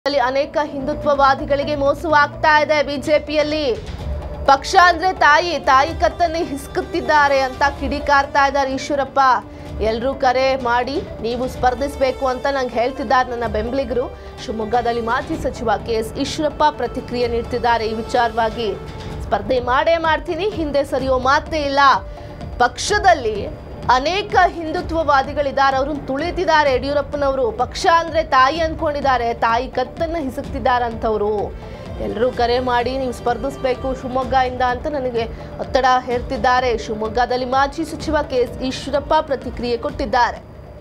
ಅಲ್ಲಿ ಅನೇಕ ಹಿಂದುತ್ವವಾದಿಗಳಿಗೆ ಮೋಸವಾಗ್ತಾ ಇದೆ ಬಿಜೆಪಿಯಲ್ಲಿ ಪಕ್ಷ ಅಂದ್ರೆ ತಾಯಿ ತಾಯಿ ಕತ್ತನ್ನೇ ಹಿಸ್ಕುತ್ತಿದ್ದಾರೆ ಅಂತ ಕಿಡಿಕಾರ್ತಾ ಇದ್ದಾರೆ ಈಶ್ವರಪ್ಪ ಎಲ್ಲರೂ ಕರೆ ಮಾಡಿ ನೀವು ಸ್ಪರ್ಧಿಸಬೇಕು ಅಂತ ನಂಗೆ ಹೇಳ್ತಿದ್ದಾರೆ ನನ್ನ ಬೆಂಬಲಿಗರು ಶಿವಮೊಗ್ಗದಲ್ಲಿ ಮಾಜಿ ಸಚಿವ ಕೆ ಎಸ್ ಈಶ್ವರಪ್ಪ ಪ್ರತಿಕ್ರಿಯೆ ನೀಡ್ತಿದ್ದಾರೆ ಈ ವಿಚಾರವಾಗಿ ಸ್ಪರ್ಧೆ ಮಾಡೇ ಮಾಡ್ತೀನಿ ಹಿಂದೆ ಸರಿಯೋ ಮಾತೇ ಇಲ್ಲ ಪಕ್ಷದಲ್ಲಿ ಅನೇಕ ಹಿಂದುತ್ವವಾದಿಗಳಿದ್ದಾರೆ ಅವ್ರನ್ನ ತುಳಿತಿದ್ದಾರೆ ಯಡಿಯೂರಪ್ಪನವರು ಪಕ್ಷ ಅಂದ್ರೆ ತಾಯಿ ಅನ್ಕೊಂಡಿದ್ದಾರೆ ತಾಯಿ ಕತ್ತನ್ನ ಹಿಸುಕ್ತಿದ್ದಾರೆ ಅಂತವ್ರು ಎಲ್ಲರೂ ಕರೆ ಮಾಡಿ ನೀವು ಸ್ಪರ್ಧಿಸಬೇಕು ಶಿವಮೊಗ್ಗದಿಂದ ಅಂತ ನನಗೆ ಒತ್ತಡ ಹೇರ್ತಿದ್ದಾರೆ ಶಿವಮೊಗ್ಗದಲ್ಲಿ ಮಾಜಿ ಸಚಿವ ಕೆ ಎಸ್ ಈಶ್ವರಪ್ಪ ಪ್ರತಿಕ್ರಿಯೆ ಕೊಟ್ಟಿದ್ದಾರೆ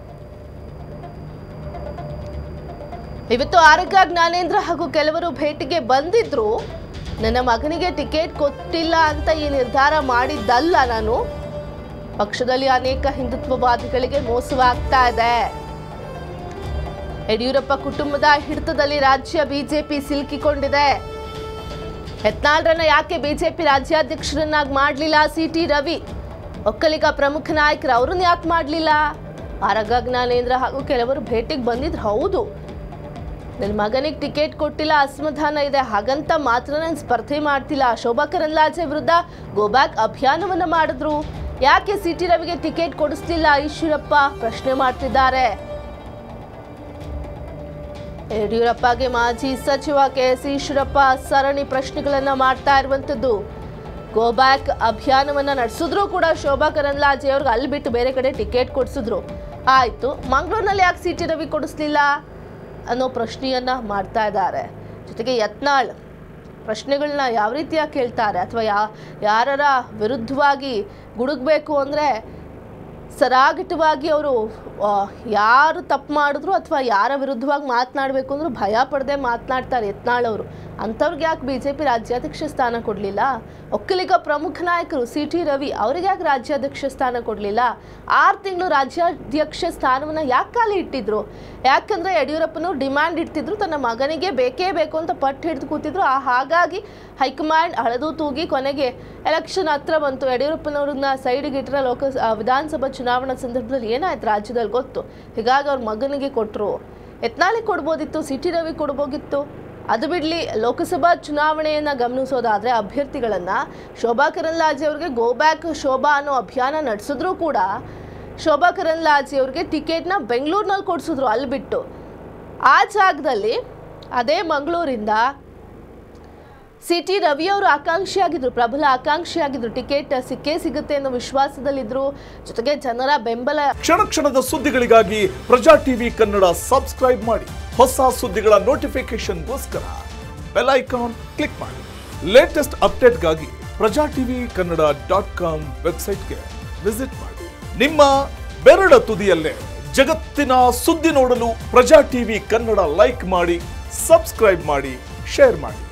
ಇವತ್ತು ಆರೋಗ್ಯ ಜ್ಞಾನೇಂದ್ರ ಹಾಗೂ ಕೆಲವರು ಭೇಟಿಗೆ ಬಂದಿದ್ರು ನನ್ನ ಮಗನಿಗೆ ಟಿಕೆಟ್ ಕೊಟ್ಟಿಲ್ಲ ಅಂತ ಈ ನಿರ್ಧಾರ ಮಾಡಿದ್ದಲ್ಲ ನಾನು ಪಕ್ಷದಲ್ಲಿ ಅನೇಕ ಹಿಂದುತ್ವವಾದಿಗಳಿಗೆ ಮೋಸವಾಗ್ತಾ ಇದೆ ಯಡಿಯೂರಪ್ಪ ಕುಟುಂಬದ ಹಿಡಿತದಲ್ಲಿ ರಾಜ್ಯ ಬಿಜೆಪಿ ಸಿಲುಕಿಕೊಂಡಿದೆ ಯತ್ನಾಳ್ರನ್ನ ಯಾಕೆ ಬಿಜೆಪಿ ರಾಜ್ಯಾಧ್ಯಕ್ಷರನ್ನಾಗಿ ಮಾಡಲಿಲ್ಲ ಸಿ ಟಿ ರವಿ ಒಕ್ಕಲಿಗ ಪ್ರಮುಖ ನಾಯಕರು ಅವ್ರನ್ನ ಯಾಕೆ ಮಾಡಲಿಲ್ಲ ಆರಗ ಜ್ಞಾನೇಂದ್ರ ಹಾಗೂ ಕೆಲವರು ಭೇಟಿಗೆ ಬಂದಿದ್ರು ಹೌದು ನನ್ನ ಮಗನಿಗೆ ಟಿಕೆಟ್ ಕೊಟ್ಟಿಲ್ಲ ಅಸಮಾಧಾನ ಇದೆ ಹಾಗಂತ ಮಾತ್ರ ನಾನು ಸ್ಪರ್ಧೆ ಮಾಡ್ತಿಲ್ಲ ಶೋಭಾ ಕರಂದ್ಲಾಜೆ ವಿರುದ್ಧ ಗೋಬ್ಯಾಕ್ ಅಭಿಯಾನವನ್ನ ಮಾಡಿದ್ರು ಯಾಕೆ ಸಿ ಟಿ ರವಿಗೆ ಟಿಕೆಟ್ ಕೊಡಿಸ್ಲಿಲ್ಲ ಈಶ್ವರಪ್ಪ ಪ್ರಶ್ನೆ ಮಾಡ್ತಿದ್ದಾರೆ ಯಡಿಯೂರಪ್ಪಗೆ ಮಾಜಿ ಸಚಿವ ಕೆ ಎಸ್ ಈಶ್ವರಪ್ಪ ಸರಣಿ ಪ್ರಶ್ನೆಗಳನ್ನ ಮಾಡ್ತಾ ಇರುವಂತದ್ದು ಗೋಬ್ಯಾಕ್ ಅಭಿಯಾನವನ್ನ ನಡೆಸಿದ್ರು ಕೂಡ ಶೋಭಾ ಕರಂದ್ಲಾಜೆ ಅವ್ರಿಗೆ ಅಲ್ಲಿ ಬಿಟ್ಟು ಬೇರೆ ಕಡೆ ಟಿಕೆಟ್ ಕೊಡಿಸಿದ್ರು ಆಯ್ತು ಮಂಗಳೂರಿನಲ್ಲಿ ಯಾಕೆ ಸಿ ಟಿ ರವಿ ಕೊಡಿಸ್ಲಿಲ್ಲ ಅನ್ನೋ ಪ್ರಶ್ನೆಯನ್ನ ಮಾಡ್ತಾ ಇದ್ದಾರೆ ಜೊತೆಗೆ ಯತ್ನಾಳ್ ಪ್ರಶ್ನೆಗಳನ್ನ ಯಾವ ರೀತಿಯಾಗಿ ಕೇಳ್ತಾರೆ ಅಥವಾ ಯಾ ಯಾರರ ವಿರುದ್ಧವಾಗಿ ಗುಡುಗಬೇಕು ಅಂದರೆ ಸರಾಗಟವಾಗಿ ಅವರು ಯಾರು ತಪ್ಪು ಮಾಡಿದ್ರು ಅಥವಾ ಯಾರ ವಿರುದ್ಧವಾಗಿ ಮಾತನಾಡಬೇಕು ಅಂದ್ರೂ ಭಯ ಪಡದೆ ಮಾತನಾಡ್ತಾರೆ ಯತ್ನಾಳ್ ಅವರು ಅಂಥವ್ರಿಗೆ ಯಾಕೆ ಬಿ ಜೆ ಪಿ ರಾಜ್ಯಾಧ್ಯಕ್ಷ ಸ್ಥಾನ ಕೊಡಲಿಲ್ಲ ಒಕ್ಕಲಿಗ ಪ್ರಮುಖ ನಾಯಕರು ಸಿ ಟಿ ರವಿ ಅವ್ರಿಗೆ ಯಾಕೆ ರಾಜ್ಯಾಧ್ಯಕ್ಷ ಸ್ಥಾನ ಕೊಡಲಿಲ್ಲ ಆರು ತಿಂಗಳು ರಾಜ್ಯಾಧ್ಯಕ್ಷ ಸ್ಥಾನವನ್ನು ಯಾಕೆ ಖಾಲಿ ಇಟ್ಟಿದ್ರು ಯಾಕಂದರೆ ಯಡಿಯೂರಪ್ಪನವ್ರು ಡಿಮ್ಯಾಂಡ್ ಇಡ್ತಿದ್ರು ತನ್ನ ಮಗನಿಗೆ ಬೇಕೇ ಬೇಕು ಅಂತ ಪಟ್ಟು ಹಿಡಿದು ಕೂತಿದ್ರು ಆ ಹಾಗಾಗಿ ಹೈಕಮಾಂಡ್ ಹಳದು ತೂಗಿ ಕೊನೆಗೆ ಎಲೆಕ್ಷನ್ ಹತ್ರ ಬಂತು ಯಡಿಯೂರಪ್ಪನವ್ರನ್ನ ಸೈಡಿಗೆ ಇಟ್ಟರೆ ಲೋಕ ಆ, ವಿಧಾನಸಭಾ ಚುನಾವಣಾ ಸಂದರ್ಭದಲ್ಲಿ ಏನಾಯ್ತು ರಾಜ್ಯದಲ್ಲಿ ಗೊತ್ತು ಹೀಗಾಗಿ ಅವ್ರ ಮಗನಿಗೆ ಕೊಟ್ಟರು ಯತ್ನಾಳಿಗೆ ಕೊಡ್ಬೋದಿತ್ತು ಸಿ ಟಿ ರವಿ ಕೊಡ್ಬೋಗಿತ್ತು ಅದು ಬಿಡಲಿ ಲೋಕಸಭಾ ಚುನಾವಣೆಯನ್ನು ಗಮನಿಸೋದಾದರೆ ಅಭ್ಯರ್ಥಿಗಳನ್ನು ಶೋಭಾ ಕರಂದ್ಲಾಜೆ ಅವ್ರಿಗೆ ಗೋ ಬ್ಯಾಕ್ ಶೋಭಾ ಅನ್ನೋ ಅಭಿಯಾನ ನಡೆಸಿದ್ರು ಕೂಡ ಶೋಭಾ ಕರಂದ್ಲಾಜೆ ಅವ್ರಿಗೆ ಟಿಕೆಟ್ನ ಬೆಂಗಳೂರಿನಲ್ಲಿ ಕೊಡಿಸಿದ್ರು ಅಲ್ಲಿ ಬಿಟ್ಟು ಆ ಜಾಗದಲ್ಲಿ ಅದೇ ಮಂಗಳೂರಿಂದ ಸಿ ಟಿ ರವಿ ಅವರು ಆಕಾಂಕ್ಷಿಯಾಗಿದ್ರು ಪ್ರಬಲ ಆಕಾಂಕ್ಷಿಯಾಗಿದ್ರು ಟಿಕೆಟ್ ಸಿಕ್ಕೇ ಸಿಗುತ್ತೆ ಅನ್ನೋ ವಿಶ್ವಾಸದಲ್ಲಿದ್ರು ಜೊತೆಗೆ ಜನರ ಬೆಂಬಲ ಕ್ಷಣ ಕ್ಷಣದ ಸುದ್ದಿಗಳಿಗಾಗಿ ಪ್ರಜಾ ಟಿವಿ ಕನ್ನಡ ಸಬ್ಸ್ಕ್ರೈಬ್ ಮಾಡಿ ಹೊಸ ಸುದ್ದಿಗಳ ನೋಟಿಫಿಕೇಶನ್ಗೋಸ್ಕರ ಬೆಲ್ ಐಕಾನ್ ಕ್ಲಿಕ್ ಮಾಡಿ ಲೇಟೆಸ್ಟ್ ಅಪ್ಡೇಟ್ಗಾಗಿ Praja TV Kannada dot com ವೆಬ್ಸೈಟ್ಗೆ ವಿಸಿಟ್ ಮಾಡಿ ನಿಮ್ಮ ಬೆರಳ ತುದಿಯಲ್ಲೇ ಜಗತ್ತಿನ ಸುದ್ದಿ ನೋಡಲು ಪ್ರಜಾ ಟಿವಿ ಕನ್ನಡ ಲೈಕ್ ಮಾಡಿ ಸಬ್ಸ್ಕ್ರೈಬ್ ಮಾಡಿ ಶೇರ್ ಮಾಡಿ